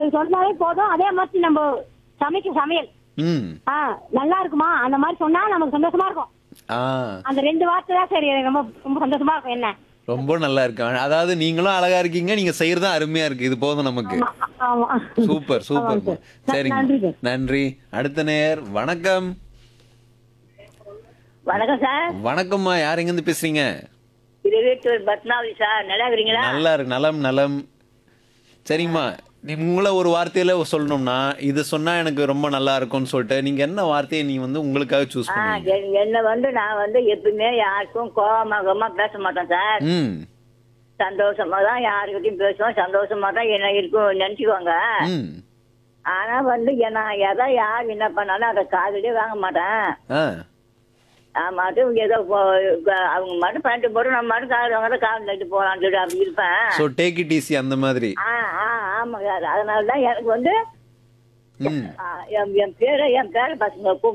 ஒருத்தர் சொன்னாலே போதும் அதே மாதிரி நம்ம சமைக்க சமையல் ம் ஆ நல்லா இருக்குமா அந்த மாதிரி சொன்னா நமக்கு சந்தோஷமா இருக்கும் ஆ அந்த ரெண்டு வார்த்தை தான் சரி எனக்கு ரொம்ப ரொம்ப சந்தோஷமா இருக்கும் என்ன ரொம்ப நல்லா இருக்கு அதாவது நீங்களும் அழகா இருக்கீங்க நீங்க செய்யறதும் அருமையா இருக்கு இது போதும் நமக்கு ஆமா சூப்பர் சூப்பர் ஆமாங்க சார். சரிங்க நன்றி சார். நன்றி அடுத்த நேர் வணக்கம் வணக்கம் சார் வணக்கம்மா யார் எங்க இருந்து பேசுறீங்க இது வீட்டு பத்மாவதி சார் நல்லா இருக்கிறீங்களா நல்லா இருக்கு நலம் நலம் சரிம்மா நீ உங்களை ஒரு வார்த்தையில சொல்லணும்னா இது சொன்னா எனக்கு ரொம்ப நல்லா இருக்கும்னு சொல்லிட்டு நீங்க என்ன வார்த்தையை நீ வந்து உங்களுக்காக சூஸ் ஆ, பண்ணுவீங்க என்- என்ன வந்து நான் வந்து எப்பவுமே யாருக்கும் கோபமாக பேச மாட்டேன் சார் ம் சந்தோஷமா தான் யாருக்கிட்டையும் பேசுவோம் சந்தோஷமா தான் என்ன இருக்கும் நினைச்சுக்கோங்க ம் ஆனா வந்து நான் எதை யார் என்ன பண்ணாலும் அதை காதுலயே வாங்க மாட்டேன் ஆ நான் மட்டும் ஏதோ போ- க- அவங்க மட்டும் பண்ணிட்டு போட்டு நம்ம மட்டும் காது வாங்க காது நட்டு போலான்னு சொல்லி அப்படி இருப்பேன் ஸோ டேக் இட் ஈஸி அந்த மாதிரி ஆ ஆ ஆமாங்க அதனால தான் எனக்கு வந்து ம் ஆ, என் என் பேரை என் பேர பசங்க கூப்பிடுவாங்க